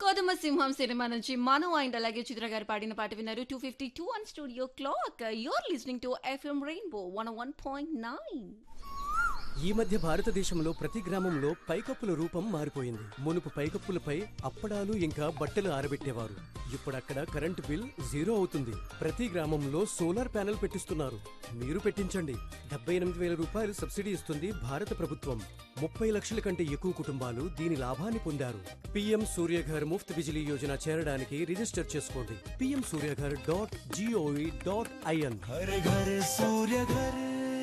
కోదమ సింహం సినిమా నుంచి మను అండ్ అలాగే చిత్ర గారు పాడిన పాట విన్నారు two fifty two one studio clock you're listening to FM rainbow one one point nine ఈ మధ్య భారతదేశంలో ప్రతి గ్రామంలో పైకప్పుల రూపం మారిపోయింది మునుపు పైకప్పులపై అప్పడాలు ఇంకా బట్టలు ఆరబెట్టేవారు ఇప్పుడు అక్కడ కరెంటు బిల్ జీరో అవుతుంది ప్రతి గ్రామంలో సోలార్ ప్యానెల్ పెట్టిస్తున్నారు మీరు పెట్టించండి డెబ్బై ఎనిమిది వేల రూపాయలు సబ్సిడీ ఇస్తుంది భారత ప్రభుత్వం ముప్పై లక్షల కంటే ఎక్కువ కుటుంబాలు దీని లాభాన్ని పొందారు పీఎం సూర్యఘర్ ముఫ్త్ బిజిలీ యోజన చేరడానికి రిజిస్టర్ చేసుకోండి PM Suryaghar dot gov dot in हर घर सूर्य घर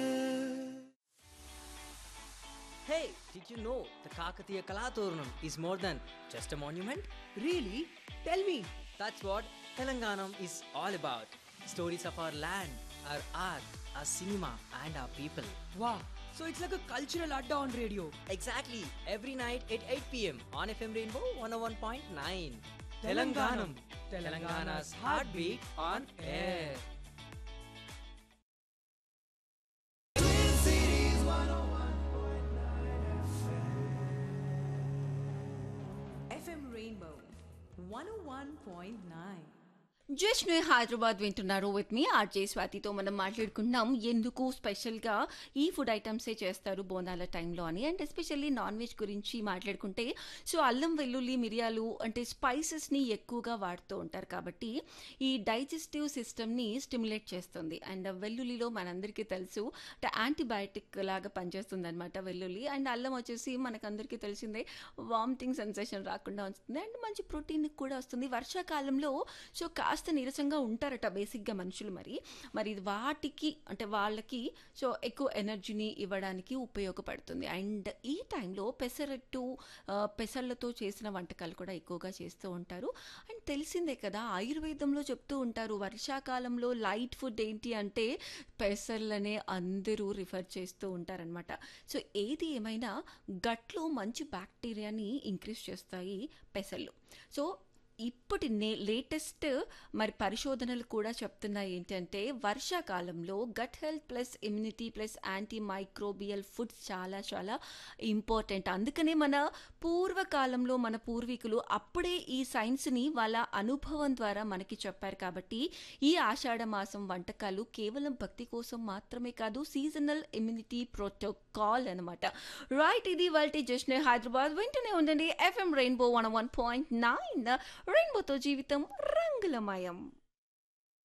Hey, did you know the Kakatiya Kalaturnam is more than just a monument? Really? Tell me. That's what Telanganam is all about. Stories of our land, our art, our cinema, and our people. Wow. So it's like a cultural adda on radio. Exactly, every night at 8 pm on FM Rainbow 101.9. Telanganam. Telangana's heartbeat on air. FM Rainbow 101.9. Just ను హైదరాబాద్ వింటున్నారు with me RJ స్వాతితో మనం మాట్లాడుకుంటున్నాం ఎందుకు స్పెషల్గా ఈ food ఐటమ్సే చేస్తారు బోనాల టైంలో అని అండ్ ఎస్పెషల్లీ నాన్ వెజ్ గురించి మాట్లాడుకుంటే సో అల్లం వెల్లుల్లి మిరియాలు అంటే స్పైసెస్ని ఎక్కువగా వాడుతూ ఉంటారు కాబట్టి ఈ డైజెస్టివ్ సిస్టమ్ని స్టిమ్యులేట్ చేస్తుంది అండ్ వెల్లుల్లిలో మనందరికీ తెలుసు అంటే యాంటీబయాటిక్ లాగా పనిచేస్తుంది అనమాట వెల్లుల్లి అండ్ అల్లం వచ్చేసి మనకందరికీ తెలిసిందే వామిటింగ్ సెన్సేషన్ రాకుండా వస్తుంది అండ్ మంచి ప్రోటీన్ కూడా వస్తుంది వర్షాకాలంలో సో కాస్త నీరసంగా ఉంటారట బేసిక్గా మనుషులు మరి మరి ఇది వాటికి అంటే వాళ్ళకి సో ఎక్కువ ఎనర్జీని ఇవ్వడానికి ఉపయోగపడుతుంది అండ్ ఈ టైంలో పెసరట్టు ఆ, పెసర్లతో చేసిన వంటకాలు కూడా ఎక్కువగా చేస్తూ ఉంటారు అండ్ తెలిసిందే కదా ఆయుర్వేదంలో చెప్తూ ఉంటారు వర్షాకాలంలో లైట్ ఫుడ్ ఏంటి అంటే పెసర్లనే అందరూ రిఫర్ చేస్తూ ఉంటారనమాట సో ఏది ఏమైనా గట్లో మంచి బ్యాక్టీరియాని ఇంక్రీజ్ చేస్తాయి పెసర్లు సో ఇప్పటి నే లేటెస్ట్ మరి పరిశోధనలు కూడా చెప్తున్నాయి ఏంటంటే వర్షాకాలంలో gut health plus immunity plus antimicrobial foods చాలా చాలా ఇంపార్టెంట్ అందుకనే మన పూర్వకాలంలో మన పూర్వీకులు అప్పుడే ఈ సైన్స్ని వాళ్ళ అనుభవం ద్వారా మనకి చెప్పారు కాబట్టి ఈ ఆషాఢ మాసం వంటకాలు కేవలం భక్తి కోసం మాత్రమే కాదు సీజనల్ ఇమ్యూనిటీ ప్రోటోకాల్ అనమాట రైట్ ఇది వాళ్ళ జస్ట్ హైదరాబాద్ వెంటనే ఉండండి FM rainbow one one point nine రెయిన్బోతో జీవితం రంగులమయం